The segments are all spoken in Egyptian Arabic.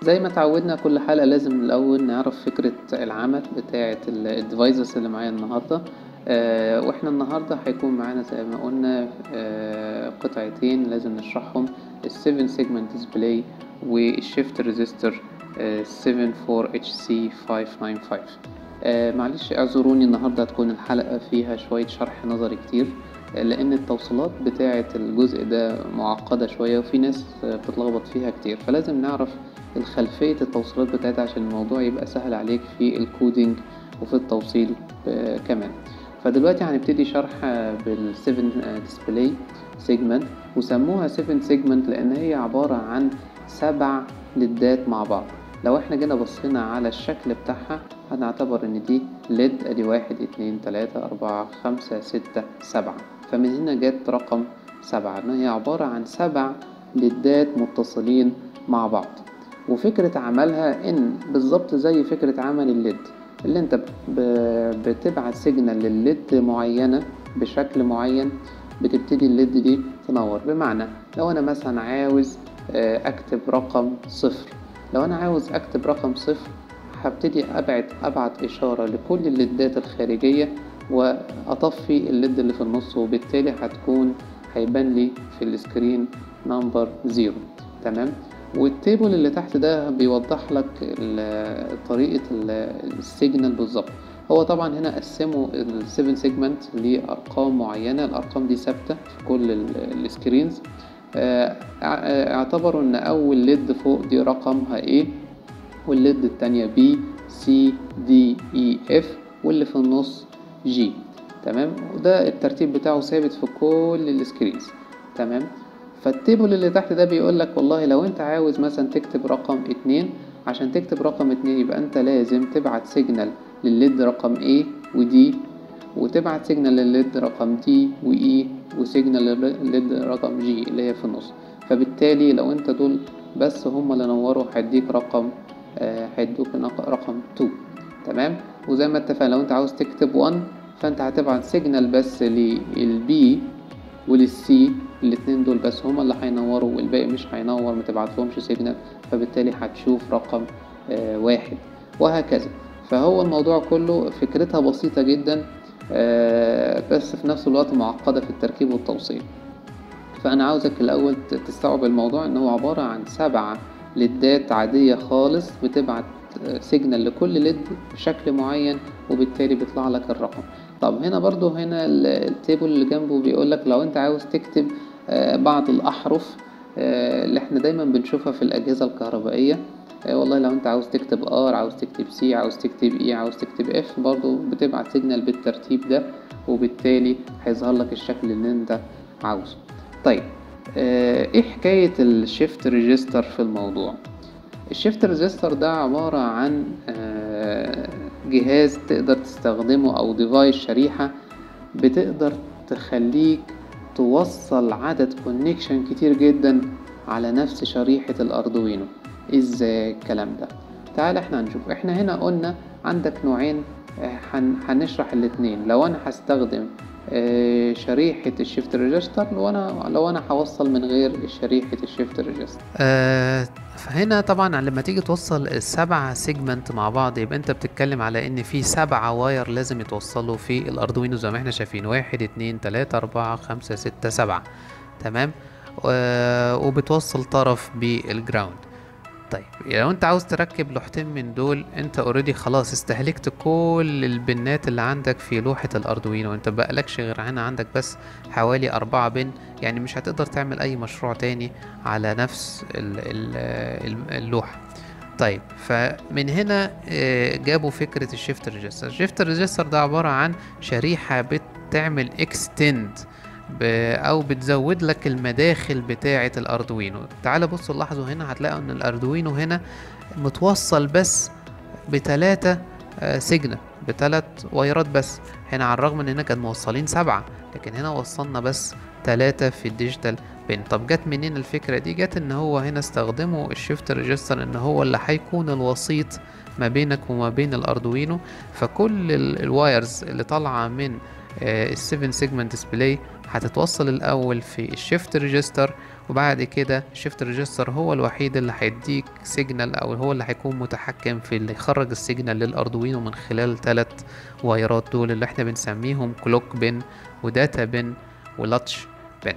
زي ما اتعودنا كل حلقة لازم الأول نعرف فكرة العمل بتاعة الديفايسز اللي معايا النهاردة آه واحنا النهاردة هيكون معانا زي ما قلنا آه قطعتين لازم نشرحهم السيفن سيجمنت ديسبلاي والشيفت ريزيستور 74HC595 آه معلش اعذروني النهاردة هتكون الحلقة فيها شوية شرح نظري كتير لأن التوصيلات بتاعة الجزء ده معقدة شوية وفي ناس بتلخبط فيها كتير فلازم نعرف الخلفية التوصيلات بتاعتها عشان الموضوع يبقى سهل عليك في الكودينج وفي التوصيل كمان فدلوقتي هنبتدي شرح بالسيفن ديسبلاي سيجمنت وسموها 7 سيجمنت لأن هي عبارة عن سبع ليدات مع بعض لو احنا جينا بصينا على الشكل بتاعها هنعتبر ان دي ليد ادي واحد اتنين تلاتة اربعة خمسة ستة سبعة فمن هنا جت رقم سبعة ان هي عبارة عن سبع ليدات متصلين مع بعض وفكرة عملها ان بالظبط زي فكرة عمل الليد اللي انت بتبعت سيجنال للليد معينة بشكل معين بتبتدي الليد دي تنور بمعنى لو انا مثلا عاوز اكتب رقم صفر لو انا عاوز اكتب رقم صفر هبتدي ابعت ابعت اشاره لكل الليدات الخارجيه واطفي الليد اللي في النص وبالتالي هتكون هيبان لي في السكرين نمبر زيرو تمام والتيبل اللي تحت ده بيوضح لك طريقه السيجنال بالظبط هو طبعا هنا قسموا ال7 سيجمنت لارقام معينه الارقام دي ثابته في كل السكرينز اعتبروا ان اول ليد فوق دي رقمها A والليد التانية B C D E F واللي في النص G تمام وده الترتيب بتاعه ثابت في كل السكرينز تمام فالتيبل اللي تحت ده بيقول لك والله لو انت عاوز مثلا تكتب رقم اتنين عشان تكتب رقم اتنين يبقى انت لازم تبعت سيجنال للليد رقم A و D وتبعت سيجنال للليد رقم D و E وسيجنال للليد رقم G اللي هي في النص فبالتالي لو انت دول بس هما اللي نوروا هيديك رقم هيدوك رقم 2 تمام وزي ما اتفقنا لو انت عاوز تكتب 1 فانت هتبعت سيجنال بس للبي وللسي الاتنين دول بس هما اللي هينوروا والباقي مش هينور ما تبعتلهمش سيجنال فبالتالي هتشوف رقم آه واحد وهكذا فهو الموضوع كله فكرتها بسيطة جدا آه بس في نفس الوقت معقدة في التركيب والتوصيل فأنا عاوزك الأول تستوعب الموضوع إن هو عبارة عن سبعة ليدات عادية خالص بتبعت سيجنال لكل ليد بشكل معين وبالتالي بيطلع لك الرقم طب هنا برضو هنا التيبل اللي جنبه بيقول لك لو انت عاوز تكتب بعض الأحرف اللي احنا دايما بنشوفها في الأجهزة الكهربائية والله لو انت عاوز تكتب R عاوز تكتب C عاوز تكتب E عاوز تكتب F برضو بتبعت سيجنال بالترتيب ده وبالتالي هيظهر لك الشكل اللي انت عاوزه طيب ايه حكاية الشيفت ريجستر في الموضوع الشيفت ريجستر ده عبارة عن جهاز تقدر تستخدمه او ديفايس شريحة بتقدر تخليك توصل عدد كونكشن كتير جدا على نفس شريحة الاردوينو ازاي الكلام ده تعال احنا هنشوف احنا هنا قلنا عندك نوعين هنشرح الاتنين لو انا هستخدم شريحة الشيفت ريجستر لو انا لو انا هوصل من غير شريحة الشيفت ريجستر آه فهنا طبعا لما تيجي توصل السبعة سيجمنت مع بعض يبقى انت بتتكلم على ان في سبعة واير لازم يتوصلوا في الاردوينو زي ما احنا شايفين واحد اتنين تلاتة اربعة خمسة ستة سبعة تمام آه وبتوصل طرف بالجراوند طيب لو انت عاوز تركب لوحتين من دول انت اوريدي خلاص استهلكت كل البنات اللي عندك في لوحة الاردوينو انت بقالكش غير هنا عندك بس حوالي اربعة بن يعني مش هتقدر تعمل اي مشروع تاني على نفس اللوحة طيب فمن هنا جابوا فكرة الشيفت ريجستر الشيفت ريجستر ده عبارة عن شريحة بتعمل اكستند او بتزود لك المداخل بتاعه الاردوينو تعال بصوا لاحظوا هنا هتلاقوا ان الاردوينو هنا متوصل بس بتلاتة سيجنال بتلات وايرات بس هنا على الرغم ان هنا كان موصلين سبعة لكن هنا وصلنا بس تلاتة في الديجيتال بين طب جت منين الفكرة دي جت ان هو هنا استخدموا الشيفت ريجستر ان هو اللي هيكون الوسيط ما بينك وما بين الاردوينو فكل الوايرز اللي طالعة من السيفن سيجمنت ديسبلاي هتتوصل الاول في الشيفت ريجستر وبعد كده الشيفت ريجستر هو الوحيد اللي هيديك سيجنال او هو اللي هيكون متحكم في اللي يخرج السيجنال للاردوينو من خلال ثلاث وايرات دول اللي احنا بنسميهم كلوك بن وداتا بن ولاتش بن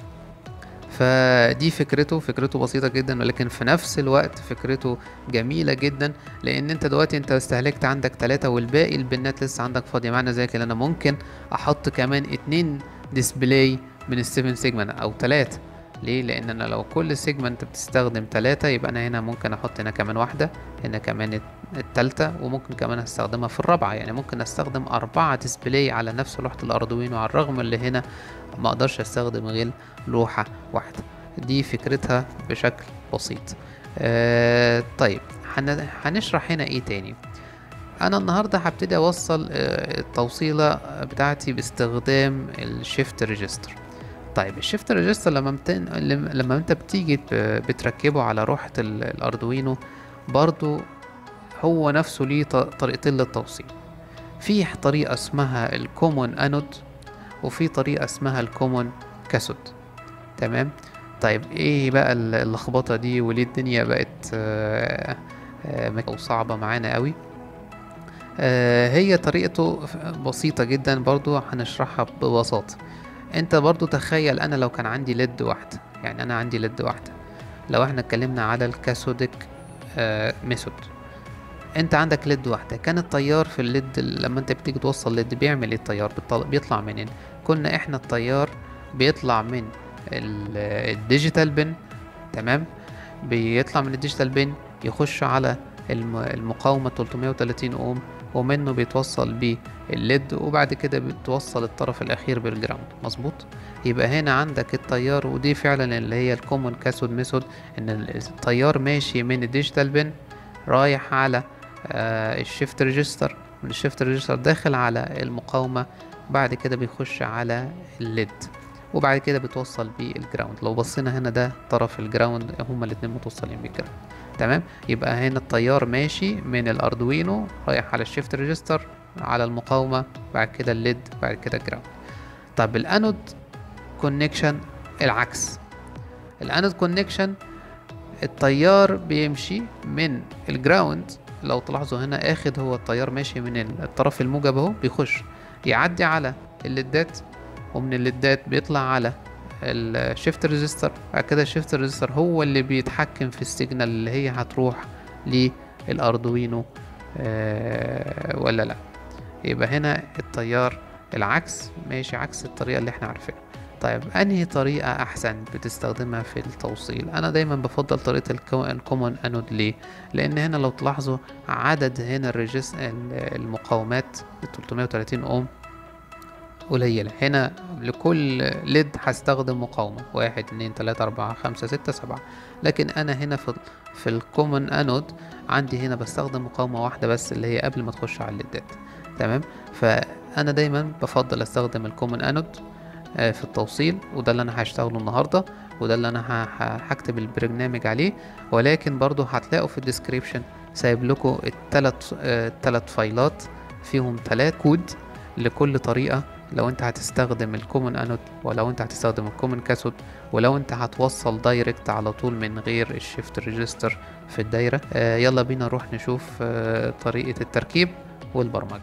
فدي فكرته فكرته بسيطة جدا ولكن في نفس الوقت فكرته جميلة جدا لان انت دلوقتي انت استهلكت عندك ثلاثة والباقي البنات لسه عندك فاضية معنى ذلك ان انا ممكن احط كمان اتنين ديسبلاي من السيفن سيجمنت او ثلاثة ليه لان انا لو كل سيجمنت بتستخدم ثلاثة يبقى انا هنا ممكن احط هنا كمان واحدة هنا كمان التالتة وممكن كمان استخدمها في الرابعة يعني ممكن استخدم اربعة ديسبلاي على نفس لوحة الاردوينو على الرغم اللي هنا ما اقدرش استخدم غير لوحة واحدة دي فكرتها بشكل بسيط آه طيب هن- هنشرح هنا ايه تاني انا النهارده هبتدي اوصل آه، التوصيله بتاعتي باستخدام الشيفت ريجستر طيب الشيفت ريجستر لما متن... لما انت بتيجي ب- بتركبه على روحة ال- الاردوينو برضو هو نفسه ليه ط- طريقتين للتوصيل في طريقة اسمها الكومون انود وفي طريقة اسمها الكومون كاثود تمام طيب ايه بقى ال- اللخبطة دي وليه الدنيا بقت آه، آه، مك- أو صعبة معانا قوي آه، هي طريقته بسيطة جدا برضو هنشرحها ببساطة انت برضو تخيل انا لو كان عندي ليد واحدة يعني انا عندي ليد واحدة لو احنا اتكلمنا على الكاثوديك آه ميثود انت عندك ليد واحدة كان التيار في الليد لما انت بتيجي توصل ليد بيعمل ايه التيار بيطل- بيطلع منين كنا احنا التيار بيطلع من ال- الديجيتال بن تمام بيطلع من الديجيتال بن يخش على الم- المقاومة 330 اوم ومنه بيتوصل بيه الليد وبعد كده بتوصل الطرف الاخير بالجراوند مظبوط يبقى هنا عندك التيار ودي فعلا اللي هي الكومون كاثود ميثود ان التيار ماشي من الديجيتال بن رايح على آه الشيفت ريجستر من الشيفت ريجستر داخل على المقاومة بعد كده بيخش على الليد وبعد كده بتوصل بالجراوند لو بصينا هنا ده طرف الجراوند هما الاتنين متوصلين بالجراوند تمام يبقى هنا التيار ماشي من الاردوينو رايح على الشيفت ريجستر على المقاومة بعد كده الليد بعد كده الجراوند طب الانود كونكشن العكس الانود كونكشن التيار بيمشي من الجراوند لو تلاحظوا هنا اخد هو التيار ماشي من الطرف الموجب اهو بيخش يعدي على الليدات ومن الليدات بيطلع على الشيفت ريزيستر بعد كده الشيفت ريزيستر هو اللي بيتحكم في السيجنال اللي هي هتروح للاردوينو آه ولا لا يبقى هنا التيار العكس ماشي عكس الطريقة اللي احنا عارفينها طيب انهي طريقة احسن بتستخدمها في التوصيل انا دايما بفضل طريقة الكو- الكومون انود ليه لان هنا لو تلاحظوا عدد هنا الريجس المقاومات 330 اوم قليلة هنا لكل ليد هستخدم مقاومة واحد اتنين تلاتة أربعة خمسة ستة سبعة لكن أنا هنا في في الكومن أنود عندي هنا بستخدم مقاومة واحدة بس اللي هي قبل ما تخش على الليدات تمام فأنا دايما بفضل أستخدم الكومن أنود آه، في التوصيل وده اللي أنا هشتغله النهاردة وده اللي أنا ه- ه- هكتب البرنامج عليه ولكن برضو هتلاقوا في الديسكريبشن سايب لكم التلات آه، التلات فايلات فيهم تلات كود لكل طريقة لو انت هتستخدم الكومن انود ولو انت هتستخدم الكومن كاثود ولو انت هتوصل دايركت على طول من غير الشيفت ريجستر في الدايرة آه يلا بينا نروح نشوف آه طريقة التركيب والبرمجة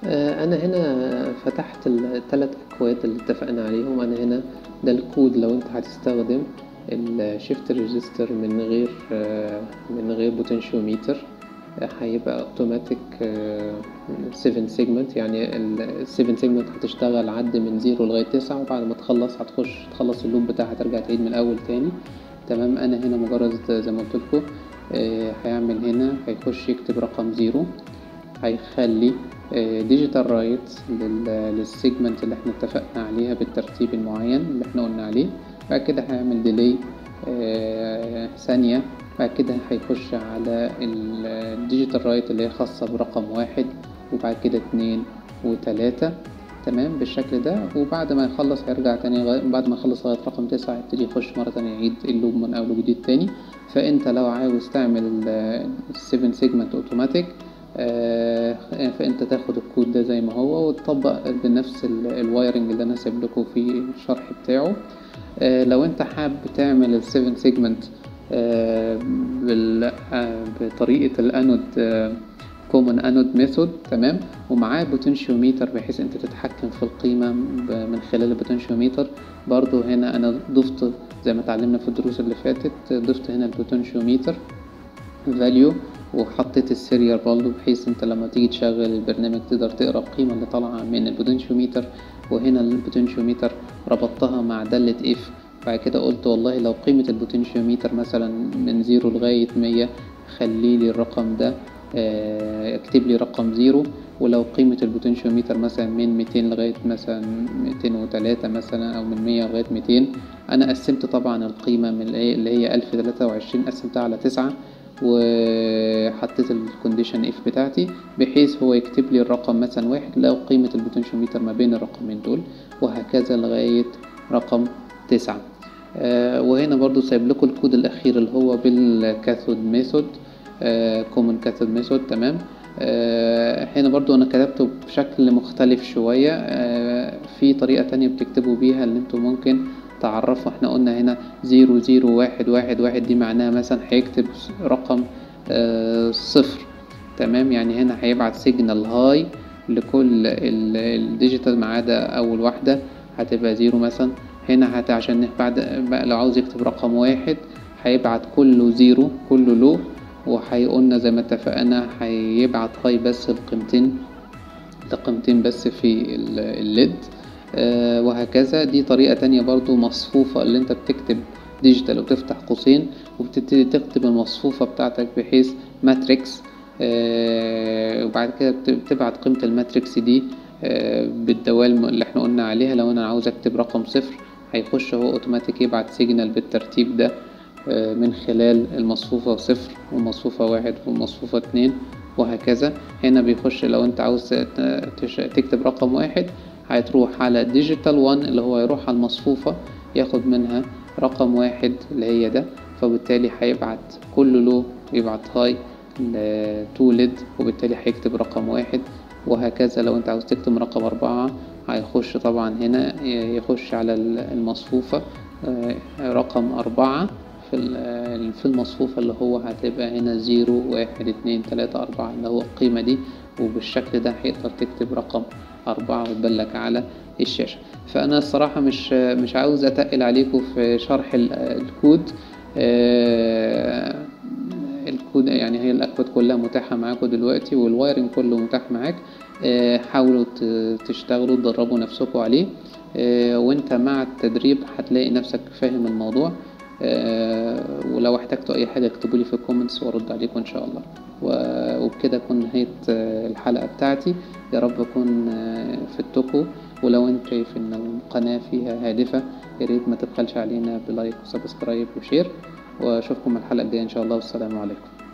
آه، انا هنا فتحت الثلاث اكواد اللي اتفقنا عليهم انا هنا ده الكود لو انت هتستخدم الشيفت ريجستر من غير آه، من غير بوتنشيوميتر آه، هيبقى اوتوماتيك 7 سيجمنت يعني ال 7 سيجمنت هتشتغل عد من 0 لغايه 9 وبعد ما تخلص هتخش تخلص اللوب بتاعها هترجع تعيد من الاول تاني تمام انا هنا مجرد زي ما قلت لكم هيعمل هنا هيخش يكتب رقم 0 هيخلي ديجيتال رايت للسيجمنت اللي احنا اتفقنا عليها بالترتيب المعين اللي احنا قلنا عليه بعد كده هيعمل ديلي ثانية بعد كده هيخش على الديجيتال رايت اللي هي خاصة برقم واحد وبعد كده اتنين وتلاتة تمام بالشكل ده وبعد ما يخلص هيرجع تاني غ... بعد ما يخلص لغاية رقم تسعة يبتدي يخش مرة تانية يعيد اللوب من أول وجديد تاني فأنت لو عاوز تعمل السيفن سيجمنت اوتوماتيك فانت تاخد الكود ده زي ما هو وتطبق بنفس الوايرنج اللي انا سايب لكم في الشرح بتاعه لو انت حابب تعمل السيفن سيجمنت بطريقة الانود كومن انود ميثود تمام ومعاه بوتنشيوميتر بحيث انت تتحكم في القيمة من خلال البوتنشيوميتر برضو هنا انا ضفت زي ما اتعلمنا في الدروس اللي فاتت ضفت هنا البوتنشيوميتر فاليو وحطيت السيريال برضه بحيث انت لما تيجي تشغل البرنامج تقدر تقرا القيمة اللي طالعة من البوتنشيوميتر وهنا البوتنشيوميتر ربطتها مع دالة اف بعد كده قلت والله لو قيمة البوتنشيوميتر مثلا من زيرو لغاية مية خلي لي الرقم ده اكتب لي رقم زيرو ولو قيمة البوتنشيوميتر مثلا من ميتين لغاية مثلا ميتين وتلاتة مثلا أو من مية لغاية ميتين أنا قسمت طبعا القيمة من اللي هي ألف تلاتة وعشرين قسمتها على تسعة وحطيت الكونديشن اف بتاعتي بحيث هو يكتب لي الرقم مثلا واحد لو قيمة البوتنشيوميتر ما بين الرقمين دول وهكذا لغاية رقم تسعة آه وهنا برضو سايب لكم الكود الأخير اللي هو بالكاثود ميثود كومن كاثود ميثود تمام آه هنا برضو أنا كتبته بشكل مختلف شوية آه في طريقة تانية بتكتبوا بيها اللي انتوا ممكن تعرفوا احنا قلنا هنا زيرو زيرو واحد واحد واحد دي معناها مثلا هيكتب رقم اه صفر تمام يعني هنا هيبعت سيجنال هاي لكل الديجيتال ما عدا اول واحدة هتبقى زيرو مثلا هنا هت عشان بعد لو عاوز يكتب رقم واحد هيبعت كله زيرو كله لو وهيقولنا زي ما اتفقنا هيبعت هاي بس القيمتين لقيمتين بس في الليد آه وهكذا دي طريقة تانية برضو مصفوفة اللي انت بتكتب ديجيتال وتفتح قوسين وبتبتدي تكتب المصفوفة بتاعتك بحيث ماتريكس آه وبعد كده بتبعت قيمة الماتريكس دي آه بالدوال اللي احنا قلنا عليها لو انا عاوز اكتب رقم صفر هيخش هو اوتوماتيك يبعت سيجنال بالترتيب ده من خلال المصفوفة صفر ومصفوفة واحد ومصفوفة اتنين وهكذا هنا بيخش لو انت عاوز تكتب رقم واحد هتروح على ديجيتال 1 اللي هو يروح على المصفوفة ياخد منها رقم واحد اللي هي ده فبالتالي هيبعت كل له يبعت هاي تو ليد وبالتالي هيكتب رقم واحد وهكذا لو انت عاوز تكتب رقم أربعة هيخش طبعا هنا يخش على المصفوفة رقم أربعة في في المصفوفة اللي هو هتبقى هنا زيرو واحد اتنين تلاتة أربعة اللي هو القيمة دي وبالشكل ده هيقدر تكتب رقم أربعة وتبلك على الشاشة فأنا الصراحة مش مش عاوز أتقل عليكم في شرح الكود الكود يعني هي الأكواد كلها متاحة معاكم دلوقتي والوايرنج كله متاح معاك حاولوا تشتغلوا تدربوا نفسكم عليه وانت مع التدريب هتلاقي نفسك فاهم الموضوع ولو احتجتوا اي حاجة اكتبوا لي في الكومنتس وارد عليكم ان شاء الله وبكده اكون نهاية الحلقة بتاعتي يا رب اكون فدتكم ولو انت شايف ان القناة فيها هادفة ياريت ما تبخلش علينا بلايك وسبسكرايب وشير واشوفكم الحلقة الجاية ان شاء الله والسلام عليكم